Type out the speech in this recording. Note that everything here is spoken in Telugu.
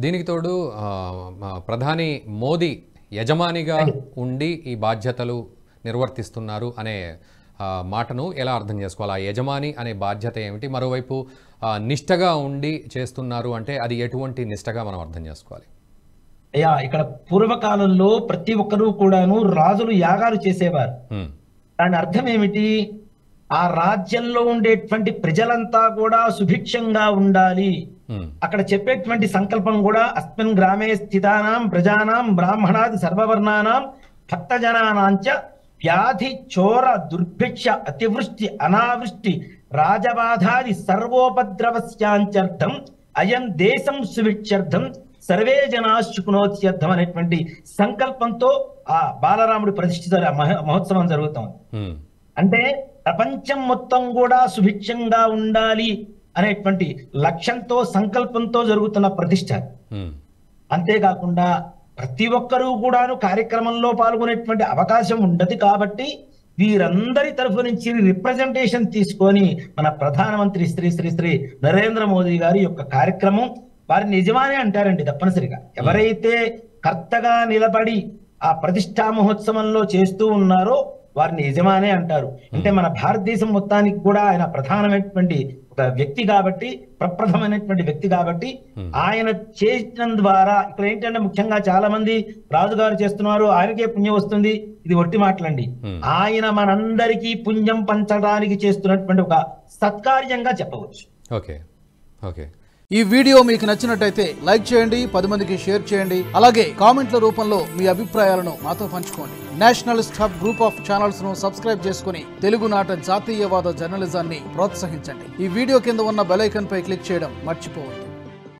దీనికి తోడు ఆ, మా ప్రధాని మోదీ యజమానిగా ఉండి ఈ బాధ్యతలు నిర్వర్తిస్తున్నారు అనే ఆ, మాటను ఎలా అర్థం చేసుకోవాలి ఆ యజమాని అనే బాధ్యత ఏమిటి మరోవైపు ఆ, నిష్టగా ఉండి చేస్తున్నారు అంటే అది ఎటువంటి నిష్టగా మనం అర్థం చేసుకోవాలి అయ్యా ఇక్కడ పూర్వకాలంలో ప్రతి ఒక్కరూ కూడాను రాజులు యాగాలు చేసేవారు ఉమ్, దాని అర్థం ఏమిటి ఆ రాజ్యంలో ఉండేటువంటి ప్రజలంతా కూడా సుభిక్షంగా ఉండాలి ఉమ్, అక్కడ చెప్పేటువంటి సంకల్పం కూడా అస్మిన్ గ్రామే స్థితానాం ప్రజానాం బ్రాహ్మణాది సర్వవర్ణానాం భక్తజనానాంచ వ్యాధి చోర దుర్భిక్ష అతివృష్టి అనావృష్టి రాజబాధాది సర్వోపద్రవస్యాంచర్థం అయం దేశం సుభిక్షర్థం సర్వే జనా శుకునోత్యర్థం అనేటువంటి సంకల్పంతో ఆ బాలరాముడి ప్రతిష్ఠిత మహ- మహోత్సవం జరుగుతాం ఉమ్, అంటే ప్రపంచం మొత్తం కూడా సుభిక్షంగా ఉండాలి అనేటువంటి లక్ష్యంతో సంకల్పంతో జరుగుతున్న ప్రతిష్ట ఉమ్, అంతేకాకుండా ప్రతి ఒక్కరూ కూడాను కార్యక్రమంలో పాల్గొనేటువంటి అవకాశం ఉండదు కాబట్టి వీరందరి తరఫు నుంచి రిప్రజెంటేషన్ తీసుకొని మన ప్రధానమంత్రి శ్రీ శ్రీ శ్రీ నరేంద్ర మోదీ గారి యొక్క కార్యక్రమం వారిని నిజమానే అంటారండి తప్పనిసరిగా ఎవరైతే కర్తగా నిలబడి ఆ ప్రతిష్టా మహోత్సవంలో చేస్తూ ఉన్నారో వారిని యజమానే అంటారు అంటే మన భారతదేశం మొత్తానికి కూడా ఆయన ప్రధానమైనటువంటి ఒక వ్యక్తి కాబట్టి ప్రప్రథమైనటువంటి వ్యక్తి కాబట్టి ఆయన చేసిన ద్వారా ఇక్కడ ఏంటంటే ముఖ్యంగా చాలా మంది రాజుగారు చేస్తున్నారు ఆయనకే పుణ్యం వస్తుంది ఇది ఒట్టి మాటలండి Hmm. ఆయన మనందరికీ పుణ్యం పంచడానికి చేస్తున్నటువంటి ఒక సత్కార్యంగా చెప్పవచ్చు ఓకే ఓకే ఈ వీడియో మీకు నచ్చినట్టయితే లైక్ చేయండి పది మందికి షేర్ చేయండి అలాగే కామెంట్ల రూపంలో మీ అభిప్రాయాలను మాతో పంచుకోండి nationalist hub group of channels ను సబ్స్క్రైబ్ చేసుకుని తెలుగునాట జాతీయవాద జర్నలిజాన్ని ప్రోత్సహించండి ఈ వీడియో కింద ఉన్న బెల్ ఐకాన్ పై క్లిక్ చేయడం మర్చిపోవద్దు